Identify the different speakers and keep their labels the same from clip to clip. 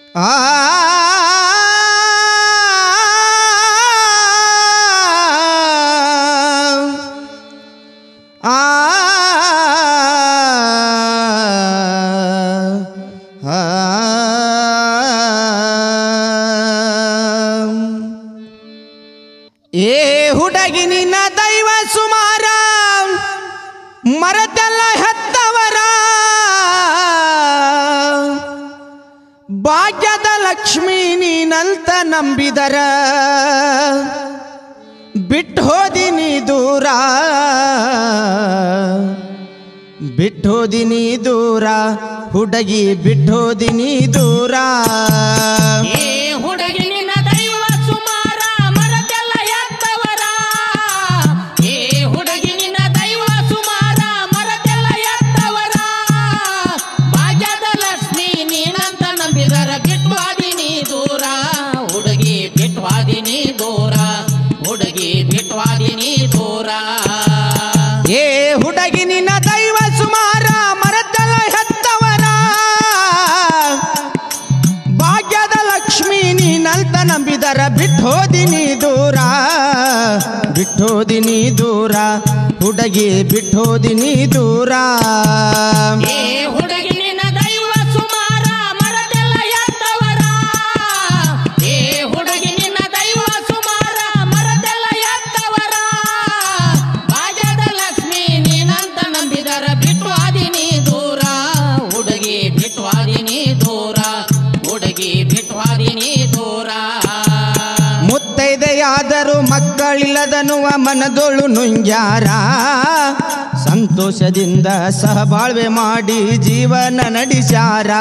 Speaker 1: ಆ ಆ ಏ ಹುಡುಗಿ ನಿನ್ನ ದೈವ ಸುಮಾರ ಮರತೆಲ್ಲ ಹೆತ್ತವರ ಭಾಗ್ಯದ ಲಕ್ಷ್ಮೀ ನೀನಂತ ನಂಬಿದರ ಬಿಟ್ಟು ಹೋದಿನಿ ದೂರ ಬಿಟ್ಟು ಹೋದಿನಿ ದೂರ ಹುಡುಗಿ ಬಿಟ್ಟು ಹೋದಿನಿ ದೂರ
Speaker 2: ಏ ಹುಡುಗಿ ನಿನ್ನ ದೈವ ಸುಮಾರ ಮರದೆಲ್ಲ ಎತ್ತವರ ಏ ಹುಡುಗಿ ನಿನ್ನ ದೈವ ಸುಮಾರ ಮರದೆಲ್ಲ ಎತ್ತವರ ಭಾಗ್ಯದ ಲಕ್ಷ್ಮಿ ನೀನಂತ ನಂಬಿದರ ಬಿಟ್ವಾದಿನಿ ದೂರ ಹುಡುಗಿ ಬಿಟ್ವಾದಿನಿ ದೂರ ಹುಡುಗಿ ಬಿಟ್ವಾದಿನಿ ದೂರ
Speaker 1: ಏ ಹುಡುಗಿ ನಿನ್ನ ದೈವ ಸುಮಾರ ಮರದಲ್ಲ ಹೆತ್ತವರ ಭಾಗ್ಯದ ಲಕ್ಷ್ಮಿ ನೀನಂತ ನಂಬಿದರ ಬಿಟ್ಟೋದಿನಿ ದೂರ ಬಿಟ್ಟೋದಿನಿ ದೂರ ಹುಡುಗಿ ಬಿಟ್ಟೋದಿನಿ ದೂರ
Speaker 2: ಏ ಹುಡುಗಿ ನಿನ್ನ ದೈವ ಸುಮಾರ ಮರದೆಲ್ಲ ಎತ್ತವರ ಏ ಹುಡುಗಿ ನಿನ್ನ ದೈವ ಸುಮಾರ ಮರದೆಲ್ಲ ಎತ್ತವರ ಭಾಗ್ಯದ ಲಕ್ಷ್ಮಿ ನೀನಂತ ನಂಬಿದರ ಬಿಟ್ಟು ಆದಿನಿ ದೂರ ಹುಡುಗಿ ಬಿಟ್ಟು ಆದಿನಿ ದೂರ ಹುಡುಗಿ ಬಿಟ್ಟು ಆದಿನಿ ದೂರ
Speaker 1: ಮುತ್ತೈದೆಯಾದರೂ ಮಕ್ಕಳಿಲ್ಲದನುವ ಮನದೊಳು ನುಂಗ್ಯಾರ ಸಂತೋಷದಿಂದ ಸಹಬಾಳ್ವೆ ಮಾಡಿ ಜೀವನ ನಡೆಸ್ಯಾರ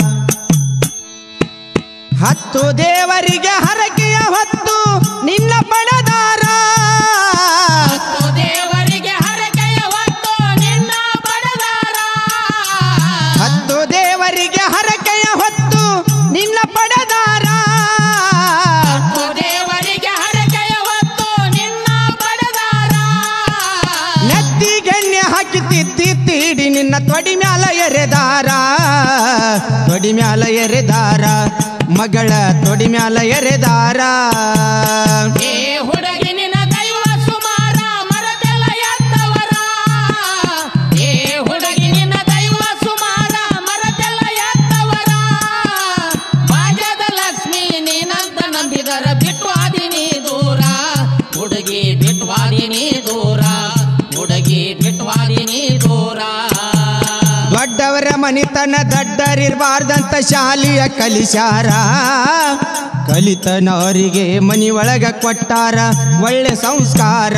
Speaker 1: ಹತ್ತು ದೇವರಿಗೆ ಹರಕೆಯ ಹೊತ್ತು ನಿನ್ನ ಪಡೆದಾರ
Speaker 2: ಹತ್ತು ದೇವರಿಗೆ ಹರಕೆಯ ಹೊತ್ತು ನಿನ್ನ ಪಡೆದಾರ
Speaker 1: ಹತ್ತು ದೇವರಿಗೆ ಹರಕೆಯ ಹೊತ್ತು ನಿನ್ನ ಪಡೆದಾರ
Speaker 2: ಹತ್ತು ದೇವರಿಗೆ ಹರಕೆಯ ಹೊತ್ತು ನಿನ್ನ ಪಡೆದಾರ
Speaker 1: ನೆತ್ತಿಗೆಣ್ಣೆ ಹಾಕಿ ತಿತ್ತಿ ತೀಡಿ ನಿನ್ನ ತೊಡಿ ಮ್ಯಾಲ ಎರೆದಾರ ತೊಡಿ ಮ್ಯಾಲ ಎರೆದಾರ ಮಗಳ ತೊಡಿ ಮ್ಯಾಲ ಎರೆದಾರ
Speaker 2: ಏ ಹುಡುಗಿ ನಿನ್ನ ದೈವ ಸುಮಾರ ಮರದೆಲ್ಲ ಎತ್ತವರ ಏ ಹುಡುಗಿ ನಿನ್ನ ದೈವ ಸುಮಾರ ಮರದೆಲ್ಲ ಎತ್ತವರ ಭಾಗ್ಯದ ಲಕ್ಷ್ಮಿ ನೀನಂತ ನಂಬಿದರ ಬಿಟ್ಟು ಆದಿನಿ ದೂರ ಹುಡುಗಿ ಬಿಟ್ಟು ಆದಿನಿ ದೂರ ಹುಡುಗಿ ಬಿಟ್ಟು ಆದಿನಿ ದೂರ
Speaker 1: ದೊಡ್ಡವರ ಮನಿತನ ದಡ್ಡರಿರ್ಬಾರ್ದಂತ ಶಾಲಿಯ ಕಲಿಸ್ಯಾರ ಕಲಿತನವರಿಗೆ ಮನಿ ಒಳಗ ಕೊಟ್ಟಾರ ಒಳ್ಳೆ ಸಂಸ್ಕಾರ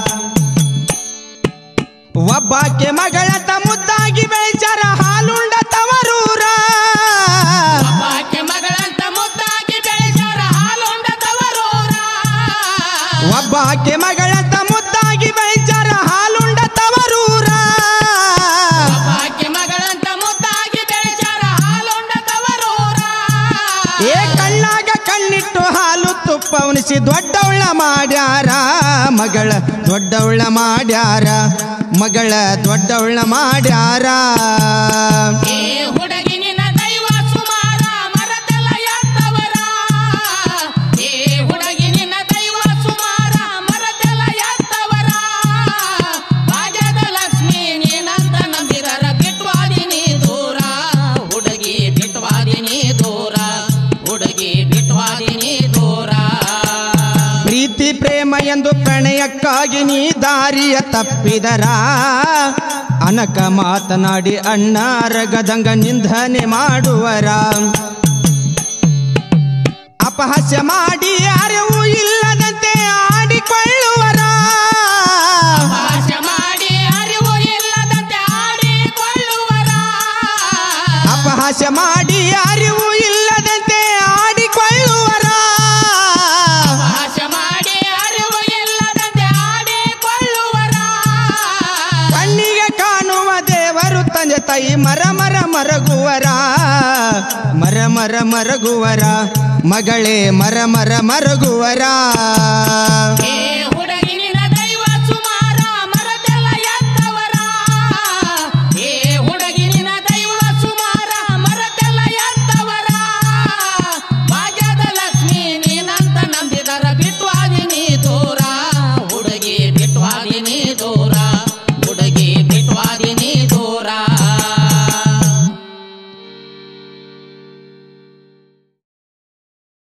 Speaker 1: ಒಬ್ಬಾಕೆ ಮಗಳತ ಮುದ್ದಾಗಿ ಬೆಳೆಸ್ಯಾರ ಹಾಲುಂಡ ತವರೂರ
Speaker 2: ಒಬ್ಬಾಕೆ ಮಗಳಂತ ಮುದ್ದಾಗಿ ಬೆಳೆಸಾರ ಹಾಲುಂಡ ತವರೂರ
Speaker 1: ಒಬ್ಬಾಕೆ ಮಗಳತ ಮುದ್ದಾಗಿ ಬೆಳೆಸ್ಯಾರ ಹಾಲುಂಡ ತವರೂರ
Speaker 2: ಒಬ್ಬಾಕೆ ಮಗಳಂತ ಮುದ್ದಾಗಿ ಬೆಳೆಸಾರ ಹಾಲುಂಡ ತವರೂರ
Speaker 1: ಏ ಕಣ್ಣಾಗ ಕಣ್ಣಿಟ್ಟು ಹಾಲು ತುಪ್ಪ ಉಣಿಸಿ ದೊಡ್ಡವಳ ಮಾಡ್ಯಾರ ಮಗಳ ದೊಡ್ಡವಳ ಮಾಡ್ಯಾರ ಮಗಳ ದೊಡ್ಡವಳ ಮಾಡ್ಯಾರ
Speaker 2: ಏ ಹುಡುಗಿ ನಿನ್ನ ದೈವ ಸುಮಾರ ಮರದೆಲ್ಲ ಎತ್ತವರ ಏ ಹುಡುಗಿ ನಿನ್ನ ದೈವ ಸುಮಾರ ಮರದೆಲ್ಲ ಎತ್ತವರ ಭಾಗ್ಯದ ಲಕ್ಷ್ಮಿ ನೀನಂತ ನಂಬಿದರ ಬಿಟ್ವಾದಿನಿ ದೂರ ಹುಡುಗಿ ಬಿಟ್ವಾದಿನಿ ದೂರ ಹುಡುಗಿ ಬಿಟ್ವಾದಿನಿ ದೂರ
Speaker 1: ಪ್ರೀತಿ ಪ್ರೇಮ ಎಂದು ಪ್ರಣಯಕ್ಕಾಗಿ ನೀ ದಾರಿಯ ತಪ್ಪಿದರ ಅನಕ ಮಾತನಾಡಿ ಅಣ್ಣಾರ ಗದಂಗ ನಿಂದನೆ ಮಾಡುವರ ಅಪಹಾಸ್ಯ ಮಾಡಿ ಅರಿವು ಇಲ್ಲದಂತೆ ಆಡಿಕೊಳ್ಳುವರ
Speaker 2: ಭಾಷ ಮಾಡಿ ಅರಿವು ಇಲ್ಲದಂತೆ ಆಡಿಕೊಳ್ಳುವರ
Speaker 1: ಅಪಹಾಸ್ಯ ಮಾಡಿ ಅರಿವು ಇಲ್ಲದಂತೆ ಆಡಿಕೊಳ್ಳುವರ
Speaker 2: ಭಾಷ ಮಾಡಿ ಅರಿವು ಇಲ್ಲದಂತೆ ಆಡಿಕೊಳ್ಳುವರ
Speaker 1: ಕಣ್ಣಿಗೆ ಕಾಣುವ ದೇವರು ತಂದೆ ತಾಯಿ ಮರ ಮರ ಮರಗುವರ ಮರ ಮರ ಮರಗುವರ ಮಗಳೇ ಮರ ಮರ ಮರಗುವರ
Speaker 2: ಏ ಹುಡುಗಿ ನಿನ್ನ ದೈವ ಸುಮಾರ ಮರದೆಲ್ಲ ಎತ್ತವರ ಏ ಹುಡುಗಿ ನಿನ್ನ ದೈವ ಸುಮಾರ ಮರದೆಲ್ಲ ಎತ್ತವರ ಆದಿನಿ ದೂರ